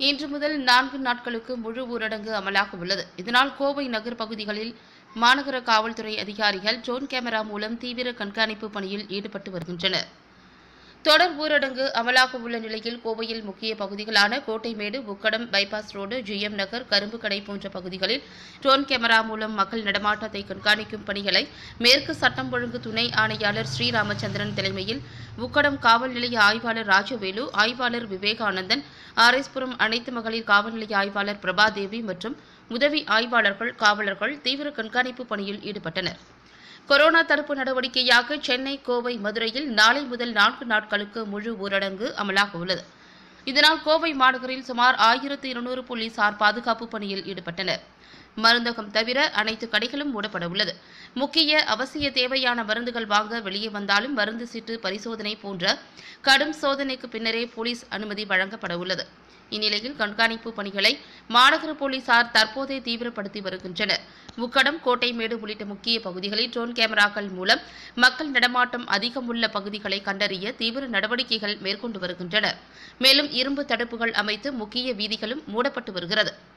இன்று முதல் நான்கு நாட்களுக்கு முழு ஊரடங்கு அமலாக உள்ளது இதனால் கோவை நகர் பகுதிகளில் மாநகர காவல்துறை அதிகாரிகள் ட்ரோன் கேமரா மூலம் தீவிர கண்காணிப்பு பணியில் ஈடுபட்டு வருகின்றனர் தொடர் ஊரடங்கு அமலாக உள்ள நிலையில் கோவையில் முக்கிய பகுதிகளான Kottaimedu Ukkadam bypass road G M Nagar Karumbukadai போன்ற பகுதிகளில் ட்ரோன் கேமரா மூலம் மக்கள் நடமாட்டத்தை கண்காணிக்கும் பணிகளை மேற்கு சட்டம் ஒழுங்கு துணை ஆணையாளர் ஸ்ரீராமச்சந்திரன் தலைமையில் உக்கடம் காவல் நிலைய ஆய்வாளர் ராஜவேலு ஆய்வாளர் விவேகானந்தன் ஆர்எஸ்புரம் அனைத்து மகளிர் காவல் நிலைய ஆய்வாளர் பிரபாதேவி மற்றும் உதவி ஆய்வாளர்கள் காவலர்கள் தீவிர கண்காணிப்பு பணியில் ஈடுபட்டனர் கொரோனா தடுப்பு நடவடிக்கையாக சென்னை கோவை மதுரையில் நாளை முதல் நான்கு நாட்களுக்கு முழு ஊரடங்கு அமலாக உள்ளது இதனால் கோவை மாநகரில் சுமார் ஆயிரத்து இருநூறு போலீசார் பாதுகாப்பு பணியில் ஈடுபட்டனர் மருந்தகம் தவிர அனைத்து கடைகளும் மூடப்பட உள்ளது முக்கிய அவசிய தேவையான மருந்துகள் வாங்க வெளியே வந்தாலும் மருந்து சீட்டு பரிசோதனை போன்ற கடும் சோதனைக்கு பின்னரே போலீஸ் அனுமதி வழங்கப்பட உள்ளது இந்நிலையில் கண்காணிப்பு பணிகளை மாநகர போலீசார் தற்போதே தீவிரப்படுத்தி வருகின்றனர் முக்கடம் கோட்டைமேடு உள்ளிட்ட முக்கிய பகுதிகளில் ட்ரோன் கேமராக்கள் மூலம் மக்கள் நடமாட்டம் அதிகம் உள்ள பகுதிகளை கண்டறிய தீவிர நடவடிக்கைகள் மேற்கொண்டு வருகின்றனர் மேலும் இரும்பு தடுப்புகள் அமைத்து முக்கிய வீதிகளும் மூடப்பட்டு வருகிறது